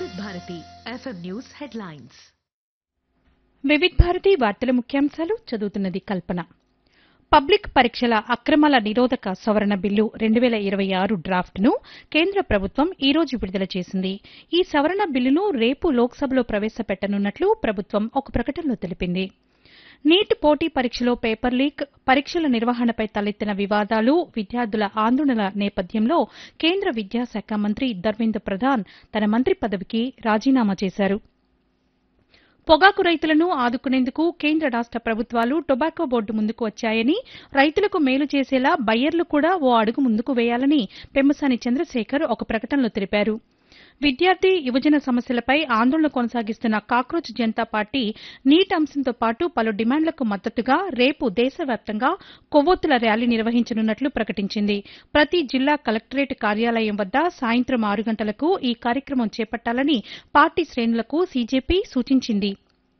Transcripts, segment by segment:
వివిధ Bharati FM news headlines Vividh Bharati వార్తల ముఖ్యాంశాలు చదువుతున్నది కల్పన పబ్లిక్ పరీక్షల అక్రమాల నిరోధక సవరణ బిల్లు రెండు వేల ఇరవై ఆరు డ్రాఫ్ట్ను కేంద్ర ప్రభుత్వం ఈ రోజు విడుదల చేసింది ఈ సవరణ బిల్లును రేపు లోక్సభలో ప్రవేశపెట్టనున్నట్లు ప్రభుత్వం ఒక ప్రకటనలో తెలిపింది నీట్ పోటీ పరీక్షలో పేపర్ లీక్ పరీక్షల నిర్వహణపై తలెత్తిన వివాదాలు విద్యార్థుల ఆందోళనల నేపథ్యంలో కేంద్ర విద్యాశాఖ మంత్రి ధర్మేంద్ర ప్రధాన్ తన మంత్రి పదవికి రాజీనామా చేశారు పొగాకు రైతులను ఆదుకునేందుకు కేంద్ర రాష్ట ప్రభుత్వాలు టొబాకో బోర్డు ముందుకు వచ్చాయని రైతులకు మేలు చేసేలా బయ్యర్లు కూడా ఓ అడుగు ముందుకు వేయాలని పెమ్మసాని చంద్రశేఖర్ ఒక ప్రకటనలో తెలిపారు విద్యార్థి యువజన సమస్యలపై ఆందోళన కొనసాగిస్తున్న కాక్రోచ్ జనతా పార్టీ నీట్ అంశంతో పాటు పలు డిమాండ్లకు మద్దతుగా రేపు దేశవ్యాప్తంగా కొవ్వొత్తుల ర్యాలీ నిర్వహించనున్నట్లు ప్రకటించింది ప్రతి జిల్లా కలెక్టరేట్ కార్యాలయం వద్ద సాయంత్రం ఆరు గంటలకు ఈ కార్యక్రమం చేపట్టాలని పార్టీ శ్రేణులకు సీజేపీ సూచించింది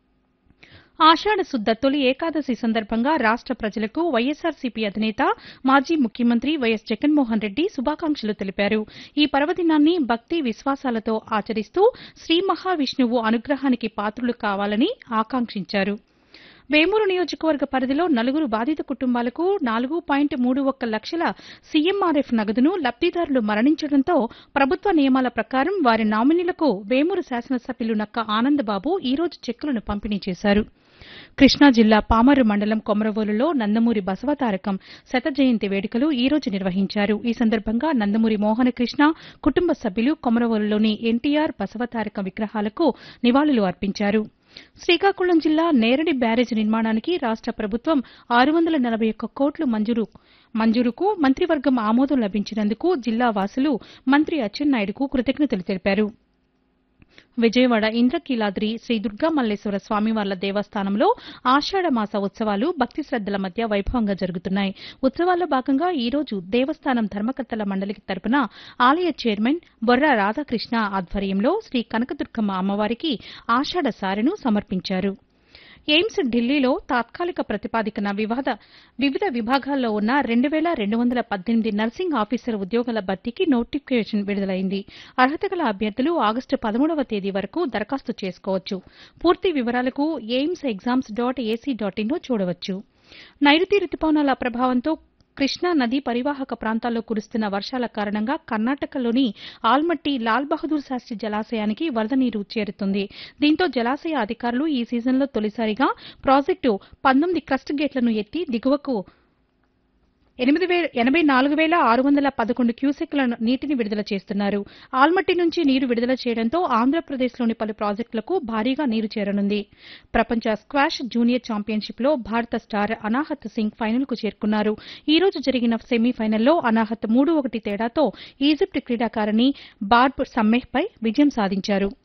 ఆషాఢ శుద్ధ తొలి ఏకాదశి సందర్భంగా రాష్ట ప్రజలకు వైఎస్సార్సీపీ అధినేత మాజీ ముఖ్యమంత్రి వైఎస్ జగన్మోహన్ రెడ్డి శుభాకాంక్షలు తెలిపారు ఈ పర్వదినాన్ని భక్తి విశ్వాసాలతో ఆచరిస్తూ శ్రీ మహావిష్ణువు అనుగ్రహానికి పాత్రులు కావాలని ఆకాంక్షించారు వేమూరు నియోజకవర్గ పరిధిలో నలుగురు బాధిత కుటుంబాలకు నాలుగు పాయింట్ మూడు ఒక్క లక్షల సీఎంఆర్ఎఫ్ నగదును లబ్దిదారులు మరణించడంతో ప్రభుత్వ నియమాల ప్రకారం వారి నామినీలకు వేమూరు శాసనసభ్యులు నక్క ఆనందబాబు ఈ రోజు చెక్కులను పంపిణీ చేశారు కృష్ణా జిల్లా పామరు మండలం కొమరవోలులో నందమూరి బసవతారకం శత జయంతి వేడుకలు ఈ రోజు నిర్వహించారు ఈ సందర్భంగా నందమూరి మోహనకృష్ణ కుటుంబ సభ్యులు కొమరవోలులోని ఎన్టీఆర్ బసవతారకం విగ్రహాలకు నివాళులు అర్పించారు శ్రీకాకుళం జిల్లా నేరడి బ్యారేజ్ నిర్మాణానికి రాష్ట ప్రభుత్వం ఆరు వందల నలభై ఒక్క కోట్లు మంజూరు మంజూరుకు మంత్రివర్గం ఆమోదం లభించినందుకు జిల్లా వాసులు మంత్రి అచ్చెన్నాయుడుకు కృతజ్ఞతలు తెలిపారు విజయవాడ ఇంద్రకీలాద్రి శ్రీ దుర్గా మల్లేశ్వర స్వామివార్ల దేవస్థానంలో ఆషాఢ మాస ఉత్సవాలు భక్తి శ్రద్దల మధ్య వైభవంగా జరుగుతున్నాయి ఉత్సవాల్లో భాగంగా ఈ రోజు దేవస్థానం ధర్మకర్తల మండలికి తరపున ఆలయ చైర్మన్ బొర్రా రాధాకృష్ణ ఆధ్వర్యంలో శ్రీ కనకదుర్గమ్మ అమ్మవారికి ఆషాఢ సారెను సమర్పించారు ఎయిమ్స్ ఢిల్లీలో తాత్కాలిక ప్రతిపాదికన వివాద వివిధ విభాగాల్లో ఉన్న రెండు వేల రెండు వందల పద్దెనిమిది నర్సింగ్ ఆఫీసర్ ఉద్యోగాల భర్తీకి నోటిఫికేషన్ విడుదలైంది అర్హత గల అభ్యర్థులు ఆగస్టు పదమూడవ తేదీ వరకు దరఖాస్తు చేసుకోవచ్చు పూర్తి వివరాలకు AIIMS exams dot AC dot ఇన్లో చూడవచ్చు నైరుతి రుతుపవనాల ప్రభావంతో కృష్ణా నదీ పరివాహక ప్రాంతాల్లో కురుస్తున్న వర్షాల కారణంగా కర్ణాటకలోని ఆల్మట్టి లాల్ బహదూర్ శాస్త్రి జలాశయానికి వరద నీరు చేరుతుంది దీంతో జలాశయ అధికారులు ఈ సీజన్లో తొలిసారిగా ప్రాజెక్టు పంతొమ్మిది క్రస్ట్ గేట్లను ఎత్తి దిగువకు ఎనిమిది వే ఎనభై నాలుగు వేల ఆరు వందల పదకొండు క్యూసెక్ల నీటిని విడుదల చేస్తున్నారు ఆల్మట్టి నుంచి నీరు విడుదల చేయడంతో ఆంధ్రప్రదేశ్లోని పలు ప్రాజెక్టులకు భారీగా నీరు చేరనుంది ప్రపంచ స్క్వాష్ జూనియర్ ఛాంపియన్షిప్లో భారత స్టార్ అనాహత్ సింగ్ ఫైనల్కు చేరుకున్నారు ఈ రోజు జరిగిన సెమీఫైనల్లో అనాహత్ మూడు ఒకటి తేడాతో ఈజిప్ట్ క్రీడాకారిణి బార్బ్ సమ్మెహ్పై విజయం సాధించారు